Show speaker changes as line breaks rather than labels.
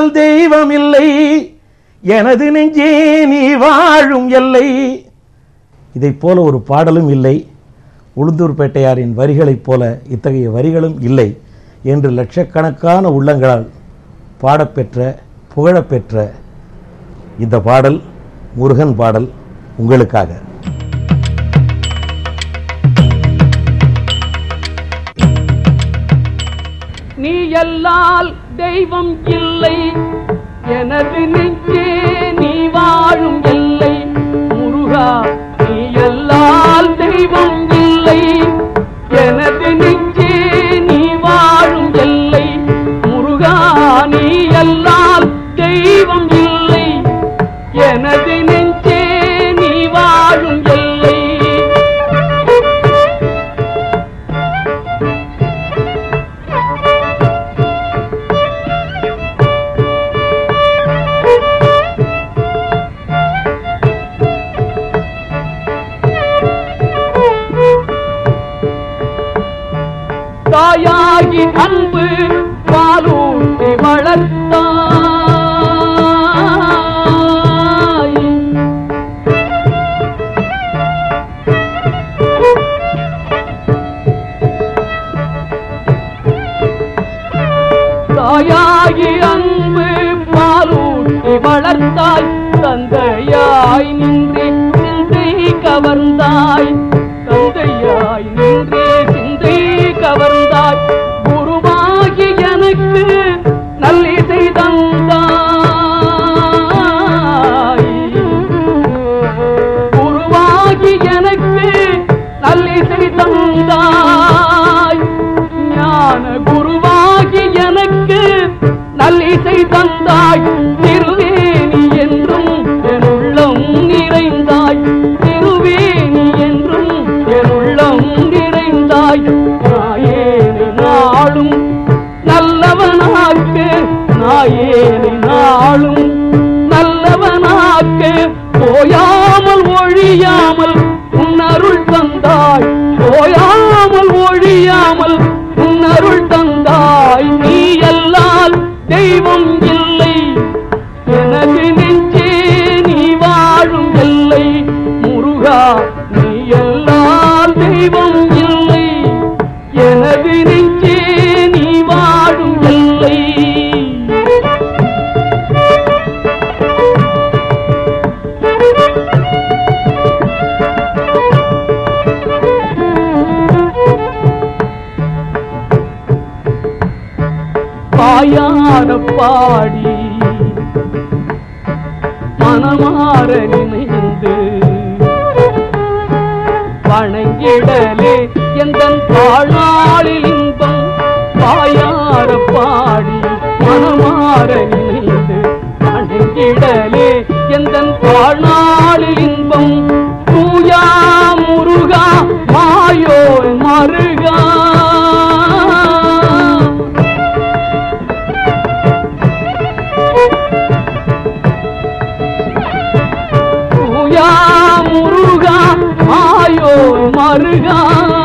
தெய்வம் இல்லை எனது நெஞ்சே நீ வாழும் எல்லை இதைப் போல ஒரு பாடலும் இல்லை உளுந்தூர்பேட்டையாரின் வரிகளைப் போல இத்தகைய வரிகளும் இல்லை என்று லட்சக்கணக்கான உள்ளங்களால் பாடப்பெற்ற புகழப்பெற்ற இந்த பாடல் முருகன் பாடல் உங்களுக்காக
நீ எல்லால் தெய்வம் இல்லை எனது நெஞ்சே நீ வாழும் எல்லை முருகா நீ எல்லால் தெய்வம் இல்லை எனது நெஞ்சே நீ வாழும் எல்லை முருகா நீ எல்லால் தெய்வம் இல்லை எனது நெஞ்சே நீ வாழும் எல்லை தாயாகி அன்பு பாலூட்டி வளர்த்தாய் தாயாகி அன்பு பாலூட்டி வளர்த்தாய் தந்தையாய் நின்றே சிந்தை கவர்ந்தாய் தந்தையாய் நின்றே சிந்தை கவர்ந்தாய் குருவாகி எனக்கு நல்லிசை தந்தாய் குருவாகி எனக்கு நல்லிசை தந்தாய் ஞான குருவாகி எனக்கு நல்லிசை தந்தாய் திருவேணி என்றும் என் உள்ளம் நிறைந்தாய் திருவேணி என்றும் என் உள்ளம் நிறைந்தாய் நாயேனை நாளும் நல்லவனாக்கு நாயேனை நாளும் நல்லவனாக்கு போயாமல் ஒழியாமல் உன் அருள் தந்தாய் போயாமல் ஒழியாமல் உன் அருள் தந்தாய் நீ எல்லால் தெய்வம் இல்லை எனது நெஞ்சே நீ வாழும் எல்லை முருகா நீ எல்லால் தெய்வம் இல்லை எனது நெஞ்சே நீ வாழும் எல்லை பாயார பாடி மனமாற நினைந்து வணங்கிடலே எந்த வாழ்நாளில் இன்பம் பாயார பாடி மனமாற நினைந்து வணங்கிடலே எந்த வாழ்நாளில் இன்பம் தூயா முருகா மாயோ மருகா தூயா முருகா மாயோ மருகா